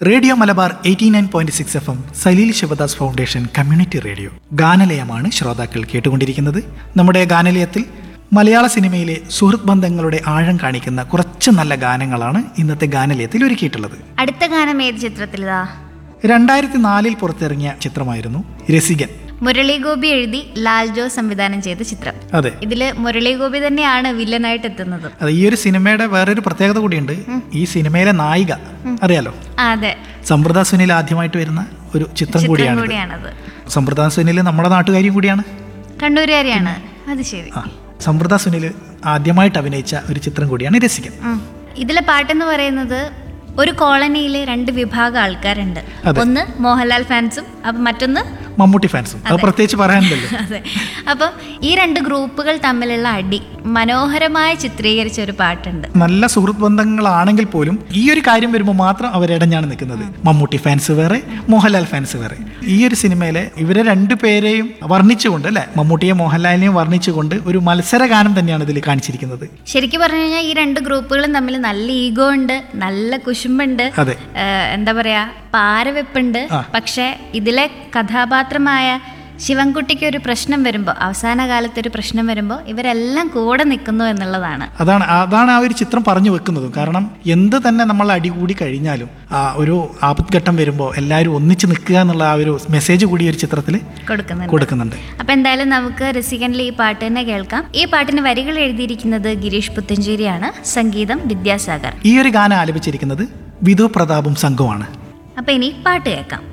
Radio Malabar eighty nine point six F M Saleel Shivadas foundation community radio ഗാനലയമാണ് ശ്രോതാക്കൾ കേട്ടുകൊണ്ടിരിക്കുന്നത് നമ്മുടെ ഗാനലയത്തിൽ മലയാള സിനിമയിലെ സുഹൃത്ത് ബന്ധങ്ങളുടെ ആഴം കാണിക്കുന്ന കുറച്ച് നല്ല ഗാനങ്ങളാണ് ഇന്നത്തെ ഗാനലയത്തിൽ ഒരുക്കിയിട്ടുള്ളത് അടുത്ത ഗാനം ഏത് ചിത്രത്തിലതാ രണ്ടായിരത്തി നാലിൽ പുറത്തിറങ്ങിയ ചിത്രമായിരുന്നു രസികൻ മുരളി ഗോപി എഴുതി ലാൽ ജോ സംവിധാനം ചെയ്ത ചിത്രം അതെ ഇതില് മുരളി ഗോപി തന്നെയാണ് വില്ലനായിട്ട് എത്തുന്നത് അതെ ഈ ഒരു സിനിമയുടെ വേറൊരു പ്രത്യേകത കൂടിയുണ്ട് ഈ സിനിമയിലെ നായിക അറിയാലോ ആ, അതെ സമ്പ്രദായ സുനിൽ ആദ്യമായിട്ട് വരുന്ന ഒരു ചിത്രം ചിത്രം കൂടിയാണ് കൂടിയാണത് സമ്പ്രദായ സുനിൽ നമ്മുടെ നാട്ടുകാരിയും കൂടിയാണ് കണ്ണൂരുകാരിയാണ് അത് ശരി ആ സമ്പ്രദായ സുനിൽ ആദ്യമായിട്ട് അഭിനയിച്ച ഒരു ചിത്രം കൂടിയാണ് രസികൻ ഉം. ഇതിലെ പാട്ടെന്ന് പറയുന്നത് ഒരു കോളനിയിലെ രണ്ട് വിഭാഗം ആൾക്കാരുണ്ട് അതെ. ഒന്ന് മോഹൻലാൽ ഫാൻസും അപ്പൊ മറ്റൊന്ന് മമ്മൂട്ടി ഫാൻസും അത് പ്രത്യേകിച്ച് പറയാനില്ലല്ലോ അതെ അപ്പം ഈ രണ്ട് ഗ്രൂപ്പുകൾ തമ്മിലുള്ള അടി മനോഹരമായി ചിത്രീകരിച്ച ഒരു പാട്ടുണ്ട് നല്ല സുഹൃത്ത് ബന്ധങ്ങളാണെങ്കിൽ പോലും ഈ ഒരു കാര്യം വരുമ്പോൾ മാത്രം അവരിടഞ്ഞാണ് നിൽക്കുന്നത് മമ്മൂട്ടി ഫാൻസ് വേറെ മോഹൻലാൽ ഫാൻസ് വേറെ ഈ ഒരു സിനിമയിലെ ഇവരെ രണ്ടു പേരെയും വർണ്ണിച്ചുകൊണ്ട് അല്ലെ മമ്മൂട്ടിയെ മോഹൻലാലിനെയും വർണ്ണിച്ചുകൊണ്ട് ഒരു മത്സര ഗാനം തന്നെയാണ് ഇതിൽ കാണിച്ചിരിക്കുന്നത് ശരിക്കും പറഞ്ഞു കഴിഞ്ഞാൽ ഈ രണ്ട് ഗ്രൂപ്പുകളും തമ്മിൽ നല്ല ഈഗോ ഉണ്ട് നല്ല കുശുമ്പുണ്ട് അതെ ഏഹ് എന്താ പറയാ പാരവെപ്പുണ്ട് ആ. പക്ഷെ ഇതിലെ കഥാപാത്രമായ ശിവൻകുട്ടിക്ക് ഒരു പ്രശ്നം വരുമ്പോൾ അവസാന കാലത്ത് ഒരു പ്രശ്നം വരുമ്പോൾ ഇവരെല്ലാം കൂടെ നിൽക്കുന്നു എന്നുള്ളതാണ് അതാണ് അതാണ് ആ ഒരു ചിത്രം പറഞ്ഞു വെക്കുന്നതും കാരണം എന്ത് തന്നെ നമ്മൾ അടികൂടി കഴിഞ്ഞാലും ആ ഒരു ആപത്ഘട്ടം വരുമ്പോൾ എല്ലാവരും ഒന്നിച്ച് നിൽക്കുക എന്നുള്ള ആ ഒരു മെസ്സേജ് കൂടി ഈ ഒരു ചിത്രത്തിൽ കൊടുക്കുന്നുണ്ട് കൊടുക്കുന്നുണ്ട് അപ്പൊ എന്തായാലും നമുക്ക് രസികനിൽ ഈ പാട്ട് തന്നെ കേൾക്കാം ഈ പാട്ടിന് വരികൾ എഴുതിയിരിക്കുന്നത് ഗിരീഷ് പുത്തഞ്ചേരിയാണ് സംഗീതം വിദ്യാസാഗർ ഈ ഒരു ഗാനം ആലപിച്ചിരിക്കുന്നത് വിധു പ്രതാപും സംഘവുമാണ് അപ്പൊ ഇനി പാട്ട് കേൾക്കാം